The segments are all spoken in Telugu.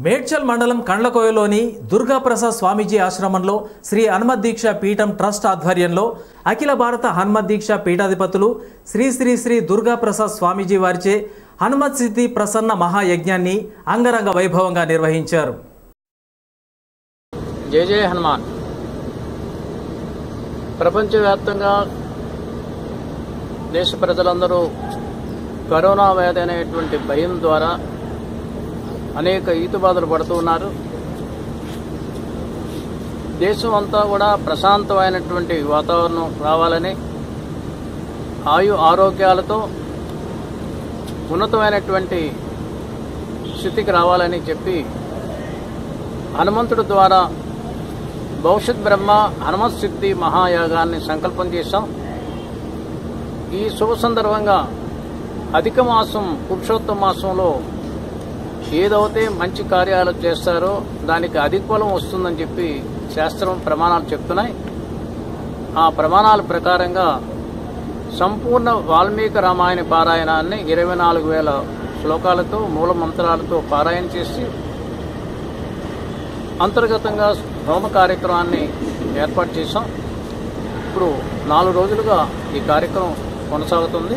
మేడ్చల్ మండలం కండ్లకోయలోని దుర్గాప్రసాద్ స్వామీజీ ఆశ్రమంలో శ్రీ హనుమత్ దీక్ష పీఠం ట్రస్ట్ ఆధ్వర్యంలో అఖిల భారత హనుమత్ దీక్ష పీఠాధిపతులు శ్రీ శ్రీ శ్రీ దుర్గాప్రసాద్ స్వామీజీ వారిచే హనుమత్ సిద్ధి ప్రసన్న మహాయజ్ఞాన్ని అంగరంగ వైభవంగా నిర్వహించారు జై జయ హనుమాన్ ప్రపంచవ్యాప్తంగా దేశ ప్రజలందరూ కరోనా వ్యాధి అనేటువంటి భయం ద్వారా అనేక ఈతుబాధలు పడుతూ ఉన్నారు దేశం అంతా కూడా ప్రశాంతమైనటువంటి వాతావరణం రావాలని ఆయు ఆరోగ్యాలతో ఉన్నతమైనటువంటి స్థితికి రావాలని చెప్పి హనుమంతుడి ద్వారా భవిష్యత్ బ్రహ్మ హనుమత్ సిద్ధి మహాయాగాన్ని సంకల్పం చేశాం ఈ శుభ సందర్భంగా అధిక మాసం పురుషోత్తమ మాసంలో ఏదైతే మంచి కార్యాలు చేస్తారో దానికి అధిక ఫలం వస్తుందని చెప్పి శాస్త్రం ప్రమాణాలు చెప్తున్నాయి ఆ ప్రమాణాల ప్రకారంగా సంపూర్ణ వాల్మీకి రామాయణ పారాయణాన్ని ఇరవై నాలుగు వేల శ్లోకాలతో మూల మంత్రాలతో పారాయణ చేసి అంతర్గతంగా హోమ కార్యక్రమాన్ని ఏర్పాటు చేశాం ఇప్పుడు నాలుగు రోజులుగా ఈ కార్యక్రమం కొనసాగుతుంది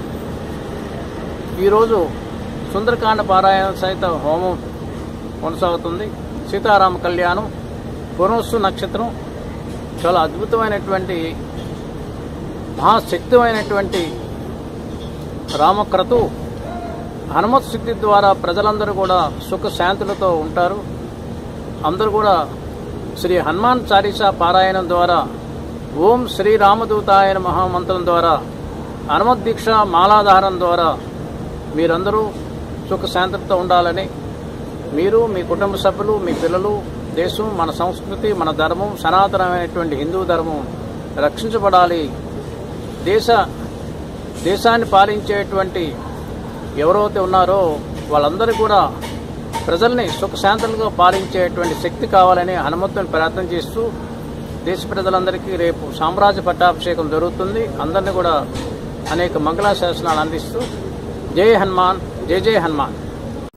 ఈరోజు సుందరకాండ పారాయణ సహిత హోమం కొనసాగుతుంది సీతారామ కళ్యాణం పునస్సు నక్షత్రం చాలా అద్భుతమైనటువంటి మహాశక్తిమైనటువంటి రామక్రతు హనుమత్ సిద్ధి ద్వారా ప్రజలందరూ కూడా సుఖ శాంతులతో ఉంటారు అందరూ కూడా శ్రీ హనుమాన్ చాలీసా పారాయణం ద్వారా ఓం శ్రీ రామదూతాయన మహామంత్రం ద్వారా హనుమత్ దీక్ష మాలాధారం ద్వారా మీరందరూ సుఖ శాంతితో ఉండాలని మీరు మీ కుటుంబ సభ్యులు మీ పిల్లలు దేశం మన సంస్కృతి మన ధర్మం సనాతనమైనటువంటి హిందూ ధర్మం రక్షించబడాలి దేశ దేశాన్ని పాలించేటువంటి ఎవరైతే ఉన్నారో వాళ్ళందరూ కూడా ప్రజల్ని సుఖశాంతులుగా పాలించేటువంటి శక్తి కావాలని హనుమంతుని ప్రార్థన చేస్తూ దేశ ప్రజలందరికీ రేపు సామ్రాజ్య పట్టాభిషేకం జరుగుతుంది అందరినీ కూడా అనేక మంగళాశాసనాలు అందిస్తూ జై హనుమాన్ జై జై హనుమాన్